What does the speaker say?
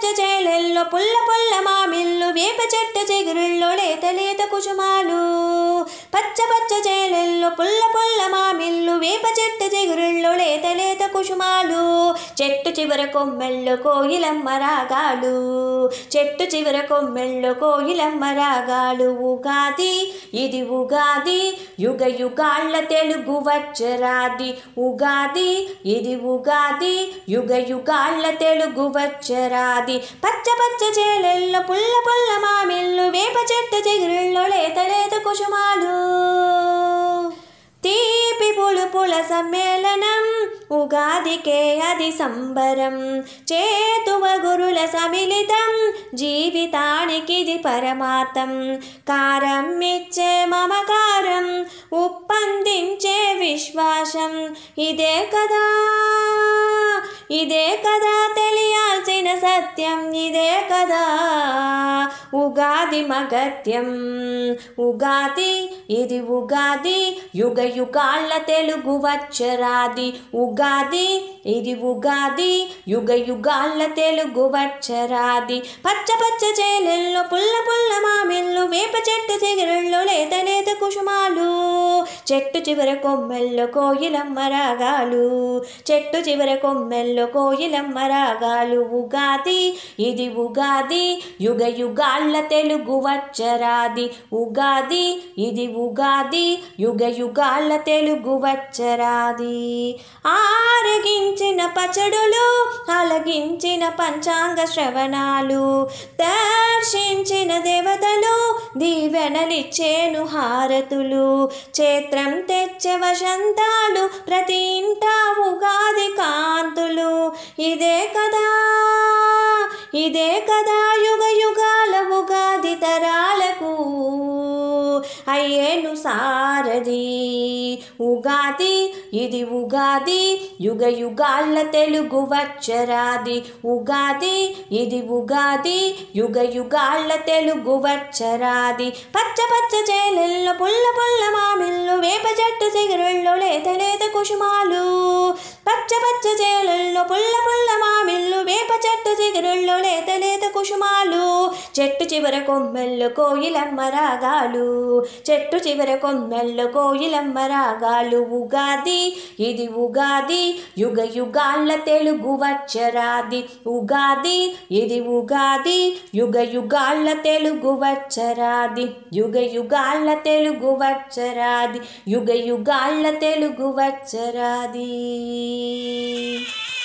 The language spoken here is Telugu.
పచ్చ చేలల్లో పుల్ల పుల్ల మామిళ్ళు వేప చెట్టు చిగురుల్లో లేత లేత కుసుమాలు పచ్చ పచ్చ చేలల్లో పుల్ల పుల్ల మామిళ్ళు వేప చెట్టు చిగురుల్లో లేత లేత కుసుమాలు చెట్టు చివర కొమ్మెళ్ళు కోయిలమ్మ రాగాలు చెట్టు చివర కొమ్మెళ్ళు కోయిలమ్మ రాగాలు ఉగాది ఇది ఉగాది యుగ యుగాళ్ళ తెలుగు వచ్చరాది ఉగాది ఇది ఉగాది యుగ యుగాళ్ళ తెలుగు వచ్చరాది పచ్చ పచ్చ చేలల్లో పుల్ల పుల్ల మామిళ్ళు వేప చెట్టు చిగురుల్లో లేత లేత కుసుమాలు తీపి పులుపుల సమ్మేళనం ఉగాదికే అది సంబరం చేతువ గురుల సమిళితం జీవితానికిది పరమార్థం కారం ఇచ్చే మమకారం ఉప్పందించే విశ్వాసం ఇదే కదా ఇదే కదా తెలియాల్సిన సత్యం ఇదే కదా ఉగాది మగత్యం ఉగాది ఇది ఉగాది యుగ యుగాళ్ళ తెలుగు వచ్చరాది ఉగాది ఇది ఉగాది యుగ యుగాళ్ళ తెలుగు వచ్చరాది పచ్చ పచ్చ చేలల్లో పుల్ల పుల్ల మామిళ్ళు వేప చెట్టు చిగురుల్లో లేత లేత కుసుమాలు చెట్టు చివర కొమ్మెల్లో కోయిలమ్మ రాగాలు చెట్టు చివర కొమ్మెల్లో కోయిలమ్మ రాగాలు ఉగాది ఇది ఉగాది యుగ యుగాళ్ళ తెలుగు వచ్చరాది ఉగాది ఇది ఉగాది యుగ యుగాళ్ళ తెలుగు వచ్చరాది ఆరగించిన పచడులు అలగించిన పంచాంగ శ్రవణాలు దర్శించిన దేవతలు దీవెనలిచ్చేను హారతులు చేత్రం తెచ్చే వసంతాలు ప్రతి ఇంట ఉగాది కాంతులు ఇదే కదా ఇదే కదా యుగ యుగాల ఉగాది తరాలకు అయ్యేను సారది ఉగాది ఇది ఉగాది యుగ యుగాళ్ళ తెలుగు వచ్చరాది ఉగాది ఇది ఉగాది యుగ యుగాళ్ళ తెలుగు వచ్చరాది పచ్చ పచ్చ చేలల్లో పుల్ల పుల్ల మామిళ్ళు వేప చెట్టు సిగరుల్లో లేత లేత కుసుమాలు పచ్చ పచ్చ చేలల్లో పుల్ల పుల్ల మామిళ్ళు వేప చెట్టు చిగురుల్లో లేత లేత కుసుమాలు చెట్టు చివర కొమ్మెల్లో కోయిలమ్మ రాగాలు చెట్టు చివర కొమ్మెల్లో కోయిలమ్మ రాగాలు ఉగాది ఇది ఉగాది యుగ యుగాళ్ళ తెలుగు వచ్చరాది ఉగాది ఇది ఉగాది యుగ యుగాళ్ళ తెలుగు వచ్చరాది యుగ యుగాళ్ళ తెలుగు వచ్చరాది యుగ యుగాళ్ళ తెలుగు వచ్చరాది